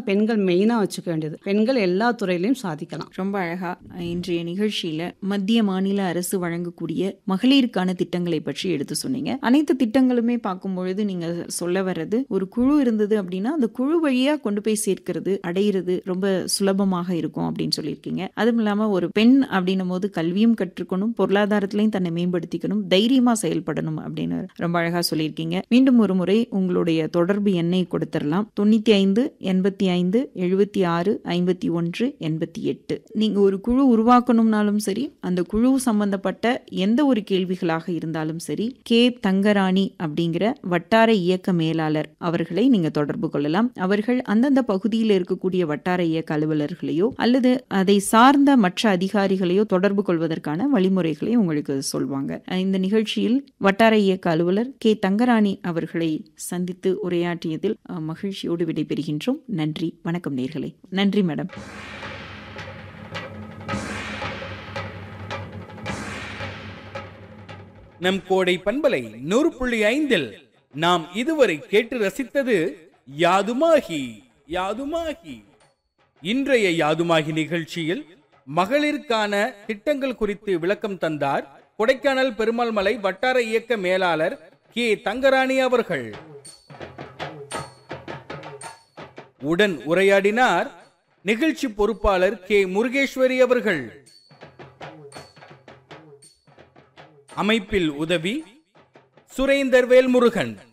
பெண்கள் மெயினாக வச்சுக்க வேண்டியது பெண்கள் எல்லா துறையிலையும் சாதிக்கலாம் ரொம்ப அழகா இன்றைய நிகழ்ச்சியில மத்திய மாநில அரசு வழங்கக்கூடிய மகளிருக்கான திட்டங்களை பற்றி எடுத்து சொன்னீங்க அனைத்து திட்டங்களுமே பார்க்கும் பொழுது நீங்க சொல்ல வர்றது ஒரு குழு இருந்தது அப்படின்னா அந்த குழு வழியா கொண்டு போய் சேர்க்கிறது அடையிறது ரொம்ப சுலபமாக இருக்கும் அப்படின்னு சொல்லியிருக்கீங்க அதுவும் இல்லாம ஒரு பெண் அப்படின்னும் போது கல்வியும் கற்றுக்கணும் பொருளாதாரத்திலையும் தன்னை மேம்படுத்திக்கணும் தைரியமா செயல்படணும் அப்படின்னு ரொம்ப அழகா சொல்லியிருக்கீங்க மீண்டும் ஒரு முறை உங்களுடைய தொடர்பு எண்ணை கொடுத்துடலாம் தொண்ணூத்தி ஐந்து எண்பத்தி ஐந்து எழுபத்தி ஆறு ஐம்பத்தி ஒன்று எண்பத்தி எட்டு நீங்க ஒரு குழு உருவாக்கணும்னாலும் சரி அந்த குழு சம்பந்தப்பட்ட எந்த ஒரு கேள்விகளாக இருந்தாலும் சரி கே தங்கராணி அப்படிங்கிற வட்டார இயக்க மேலாளர் அவர்களை நீங்க தொடர்பு கொள்ளலாம் அவர்கள் அந்தந்த பகுதியில் இருக்கக்கூடிய வட்டார இயக்க அலுவலர்களையோ அல்லது அதை சார்ந்த மற்ற அதிகாரிகளையோ தொடர்பு கொள்வதற்கான வழிமுறைகளை உங்களுக்கு சொல்வாங்க இந்த நிகழ்ச்சியில் வட்டார இயக்க அலுவலர் கே தங்கராணி அவர்களை சந்தித்து உரையாற்றியதில் அஹ், மகிழ்ச்சியோடு விடைபெறுகின்றோம் நன்றி வணக்கம் நேர்களே நன்றி மேடம் நம் கோடை பண்பலை நூறு புள்ளி ஐந்தில் நாம் இதுவரை கேட்டு ரசித்தது யாதுமாகி யாதுமாகி இன்றைய யாதுமாகி நிகழ்ச்சியில் மகளிருக்கான திட்டங்கள் குறித்து விளக்கம் தந்தார் கொடைக்கானல் பெருமாள் மலை வட்டார இயக்க மேலாளர் கே தங்கராணி அவர்கள் உடன் உரையாடினார் நிகழ்ச்சி பொறுப்பாளர் கே முருகேஸ்வரி அவர்கள் அமைப்பில் உதவி சுரேந்தர் வேல்முருகன்